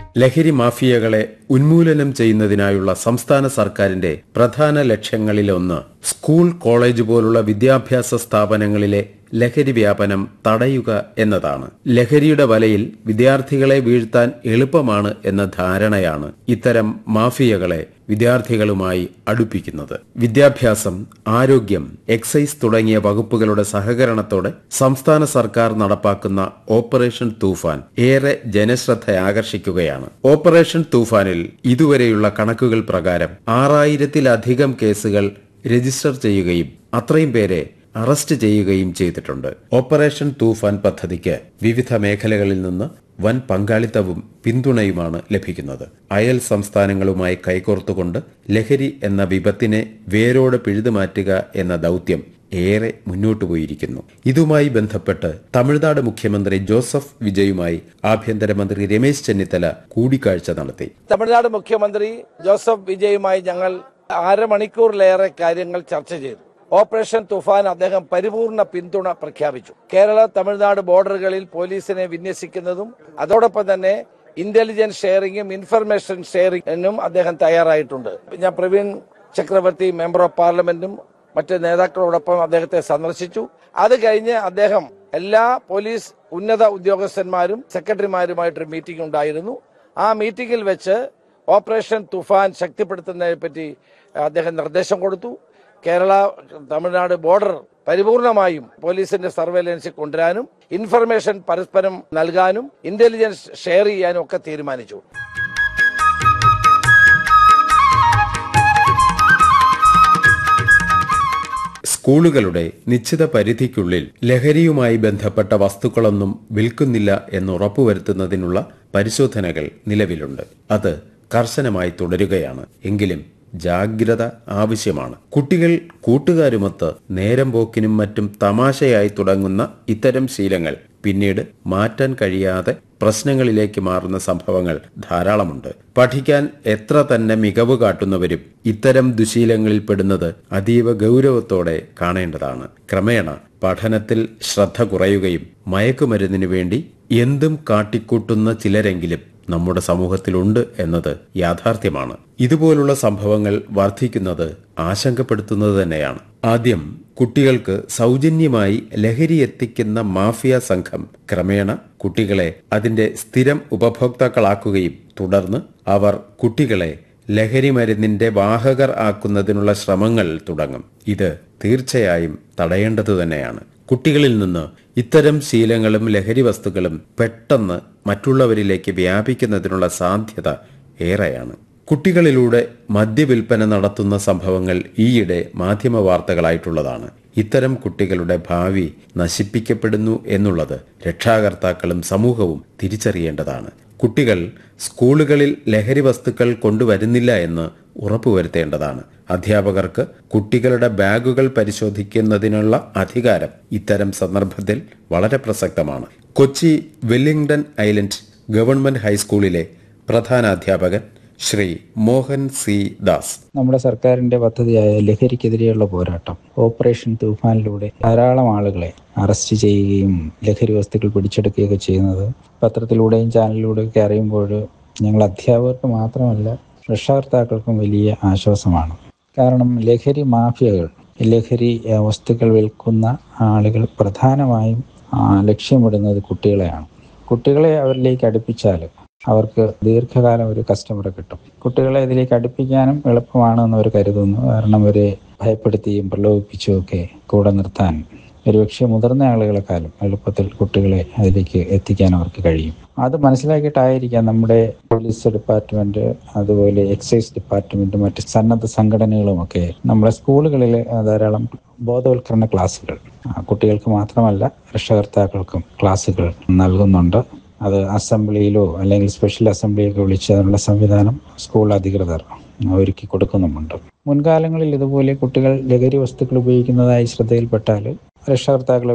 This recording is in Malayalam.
ലഹരി മാഫിയകളെ ഉന്മൂലനം ചെയ്യുന്നതിനായുള്ള സംസ്ഥാന സർക്കാരിന്റെ പ്രധാന ലക്ഷ്യങ്ങളിലൊന്ന് സ്കൂൾ കോളേജ് പോലുള്ള വിദ്യാഭ്യാസ സ്ഥാപനങ്ങളിലെ ലഹരി വ്യാപനം തടയുക എന്നതാണ് ലഹരിയുടെ വലയിൽ വിദ്യാർത്ഥികളെ വീഴ്ത്താൻ എളുപ്പമാണ് എന്ന ധാരണയാണ് ഇത്തരം മാഫിയകളെ വിദ്യാർത്ഥികളുമായി അടുപ്പിക്കുന്നത് വിദ്യാഭ്യാസം ആരോഗ്യം എക്സൈസ് തുടങ്ങിയ വകുപ്പുകളുടെ സഹകരണത്തോടെ സംസ്ഥാന സർക്കാർ നടപ്പാക്കുന്ന ഓപ്പറേഷൻ തൂഫാൻ ഏറെ ജനശ്രദ്ധ ആകർഷിക്കുകയാണ് ഓപ്പറേഷൻ തൂഫാനിൽ ഇതുവരെയുള്ള കണക്കുകൾ പ്രകാരം ആറായിരത്തിലധികം കേസുകൾ രജിസ്റ്റർ ചെയ്യുകയും അത്രയും പേരെ അറസ്റ്റ് ചെയ്യുകയും ചെയ്തിട്ടുണ്ട് ഓപ്പറേഷൻ തൂഫാൻ പദ്ധതിക്ക് വിവിധ മേഖലകളിൽ നിന്ന് വൻ പങ്കാളിത്തവും പിന്തുണയുമാണ് ലഭിക്കുന്നത് അയൽ സംസ്ഥാനങ്ങളുമായി കൈകോർത്തുകൊണ്ട് ലഹരി എന്ന വിപത്തിനെ വേരോടെ പിഴുതുമാറ്റുക എന്ന ദൗത്യം ഏറെ മുന്നോട്ടു പോയിരിക്കുന്നു ഇതുമായി ബന്ധപ്പെട്ട് തമിഴ്നാട് മുഖ്യമന്ത്രി ജോസഫ് വിജയുമായി ആഭ്യന്തരമന്ത്രി രമേശ് ചെന്നിത്തല കൂടിക്കാഴ്ച നടത്തി തമിഴ്നാട് മുഖ്യമന്ത്രി ജോസഫ് വിജയുമായി ഞങ്ങൾ അരമണിക്കൂറിലേറെ കാര്യങ്ങൾ ചർച്ച ചെയ്തു ഓപ്പറേഷൻ തുഫാൻ അദ്ദേഹം പരിപൂർണ പിന്തുണ പ്രഖ്യാപിച്ചു കേരള തമിഴ്നാട് ബോർഡറുകളിൽ പോലീസിനെ വിന്യസിക്കുന്നതും അതോടൊപ്പം തന്നെ ഇന്റലിജൻസ് ഷെയറിംഗും ഇൻഫർമേഷൻ ഷെയറിംഗിനും അദ്ദേഹം തയ്യാറായിട്ടുണ്ട് ഞാൻ പ്രവീൺ ചക്രവർത്തി മെമ്പർ ഓഫ് പാർലമെന്റും മറ്റ് നേതാക്കളോടൊപ്പം അദ്ദേഹത്തെ സന്ദർശിച്ചു അത് കഴിഞ്ഞ് അദ്ദേഹം എല്ലാ പോലീസ് ഉന്നത ഉദ്യോഗസ്ഥന്മാരും സെക്രട്ടറിമാരുമായിട്ടൊരു മീറ്റിംഗ് ഉണ്ടായിരുന്നു ആ മീറ്റിംഗിൽ വെച്ച് ഓപ്പറേഷൻ തുഫാൻ ശക്തിപ്പെടുത്തുന്നതിനെ പറ്റി അദ്ദേഹം നിർദ്ദേശം കൊടുത്തു കേരള തമിഴ്നാട് ബോർഡർ പരിപൂർണമായും പോലീസിന്റെ സർവേലൻസിൽ കൊണ്ടുവരാനും ഇൻഫർമേഷൻ പരസ്പരം നൽകാനും ഇന്റലിജൻസ് ഷെയർ ചെയ്യാനും ഒക്കെ തീരുമാനിച്ചു സ്കൂളുകളുടെ നിശ്ചിത പരിധിക്കുള്ളിൽ ലഹരിയുമായി ബന്ധപ്പെട്ട വസ്തുക്കളൊന്നും വിൽക്കുന്നില്ല എന്ന് ഉറപ്പുവരുത്തുന്നതിനുള്ള പരിശോധനകൾ നിലവിലുണ്ട് അത് കർശനമായി തുടരുകയാണ് എങ്കിലും ജാഗ്രത ആവശ്യമാണ് കുട്ടികൾ കൂട്ടുകാരുമൊത്ത് നേരം പോക്കിനും മറ്റും തമാശയായി തുടങ്ങുന്ന ഇത്തരം ശീലങ്ങൾ പിന്നീട് മാറ്റാൻ കഴിയാതെ പ്രശ്നങ്ങളിലേക്ക് മാറുന്ന സംഭവങ്ങൾ ധാരാളമുണ്ട് പഠിക്കാൻ എത്ര തന്നെ മികവ് കാട്ടുന്നവരും ഇത്തരം ദുശീലങ്ങളിൽ പെടുന്നത് അതീവ ഗൗരവത്തോടെ കാണേണ്ടതാണ് ക്രമേണ പഠനത്തിൽ ശ്രദ്ധ കുറയുകയും മയക്കുമരുന്നിനു വേണ്ടി എന്തും കാട്ടിക്കൂട്ടുന്ന ചിലരെങ്കിലും നമ്മുടെ സമൂഹത്തിലുണ്ട് എന്നത് യാഥാർത്ഥ്യമാണ് ഇതുപോലുള്ള സംഭവങ്ങൾ വർദ്ധിക്കുന്നത് ആശങ്കപ്പെടുത്തുന്നത് തന്നെയാണ് ആദ്യം കുട്ടികൾക്ക് സൗജന്യമായി ലഹരി എത്തിക്കുന്ന മാഫിയ സംഘം ക്രമേണ കുട്ടികളെ അതിന്റെ സ്ഥിരം ഉപഭോക്താക്കളാക്കുകയും തുടർന്ന് അവർ കുട്ടികളെ ലഹരി മരുന്നിന്റെ വാഹകർ ആക്കുന്നതിനുള്ള ശ്രമങ്ങൾ തുടങ്ങും ഇത് തീർച്ചയായും തടയേണ്ടതു തന്നെയാണ് കുട്ടികളിൽ നിന്ന് ഇത്തരം ശീലങ്ങളും ലഹരി വസ്തുക്കളും പെട്ടെന്ന് മറ്റുള്ളവരിലേക്ക് വ്യാപിക്കുന്നതിനുള്ള സാധ്യത ഏറെയാണ് കുട്ടികളിലൂടെ മദ്യവിൽപ്പന നടത്തുന്ന സംഭവങ്ങൾ ഈയിടെ മാധ്യമ വാർത്തകളായിട്ടുള്ളതാണ് ഇത്തരം കുട്ടികളുടെ ഭാവി നശിപ്പിക്കപ്പെടുന്നു എന്നുള്ളത് രക്ഷാകർത്താക്കളും സമൂഹവും തിരിച്ചറിയേണ്ടതാണ് കുട്ടികൾ സ്കൂളുകളിൽ ലഹരി വസ്തുക്കൾ കൊണ്ടുവരുന്നില്ല എന്ന് ഉറപ്പുവരുത്തേണ്ടതാണ് അധ്യാപകർക്ക് കുട്ടികളുടെ ബാഗുകൾ പരിശോധിക്കുന്നതിനുള്ള അധികാരം ഇത്തരം സന്ദർഭത്തിൽ വളരെ പ്രസക്തമാണ് കൊച്ചി വെല്ലിംഗ്ടൺ ഐലൻഡ് ഗവൺമെന്റ് ഹൈസ്കൂളിലെ പ്രധാനാധ്യാപകൻ ശ്രീ മോഹൻ സി ദാസ് നമ്മുടെ സർക്കാരിന്റെ പദ്ധതിയായ ലഹരിക്കെതിരെയുള്ള പോരാട്ടം ഓപ്പറേഷൻ തൂഫാനിലൂടെ ധാരാളം ആളുകളെ അറസ്റ്റ് ചെയ്യുകയും ലഹരി വസ്തുക്കൾ പിടിച്ചെടുക്കുകയൊക്കെ ചെയ്യുന്നത് പത്രത്തിലൂടെയും ചാനലിലൂടെയൊക്കെ അറിയുമ്പോൾ ഞങ്ങൾ അധ്യാപകർക്ക് മാത്രമല്ല രക്ഷാകർത്താക്കൾക്കും വലിയ ആശ്വാസമാണ് കാരണം ലഹരി മാഫിയകൾ ലഹരി ഏഹ്, വസ്തുക്കൾ വിൽക്കുന്ന ആളുകൾ പ്രധാനമായും ആ, ലക്ഷ്യമിടുന്നത് കുട്ടികളെയാണ് കുട്ടികളെ അവരിലേക്ക് അടുപ്പിച്ചാൽ അവർക്ക് ദീർഘകാലം ഒരു കസ്റ്റമറെ കിട്ടും കുട്ടികളെ ഇതിലേക്ക് അടുപ്പിക്കാനും എളുപ്പമാണ് എന്ന് അവർ കരുതുന്നു കാരണം അവരെ ഭയപ്പെടുത്തിയും പ്രലോഭിപ്പിച്ചും ഒക്കെ കൂടെ നിർത്താൻ ഒരുപക്ഷെ മുതിർന്ന ആളുകളെക്കാളും എളുപ്പത്തിൽ കുട്ടികളെ അതിലേക്ക് എത്തിക്കാൻ അവർക്ക് കഴിയും അത് മനസ്സിലാക്കിയിട്ടായിരിക്കാം നമ്മുടെ പോലീസ് ഡിപ്പാർട്ട്മെന്റ് അതുപോലെ എക്സൈസ് ഡിപ്പാർട്ട്മെന്റ് മറ്റ് സന്നദ്ധ സംഘടനകളുമൊക്കെ നമ്മുടെ സ്കൂളുകളിൽ ധാരാളം ബോധവൽക്കരണ ക്ലാസ്സുകൾ ആ, കുട്ടികൾക്ക് മാത്രമല്ല രക്ഷകർത്താക്കൾക്കും ക്ലാസ്സുകൾ നൽകുന്നുണ്ട് അത് അസംബ്ലിയിലോ അല്ലെങ്കിൽ സ്പെഷ്യൽ അസംബ്ലിയൊക്കെ വിളിച്ച് അതിനുള്ള സംവിധാനം സ്കൂൾ അധികൃതർ ഒരുക്കി കൊടുക്കുന്നുമുണ്ട് മുൻകാലങ്ങളിൽ ഇതുപോലെ കുട്ടികൾ ലഹരി വസ്തുക്കൾ ഉപയോഗിക്കുന്നതായി ശ്രദ്ധയിൽപ്പെട്ടാൽ രക്ഷകർത്താക്കളെ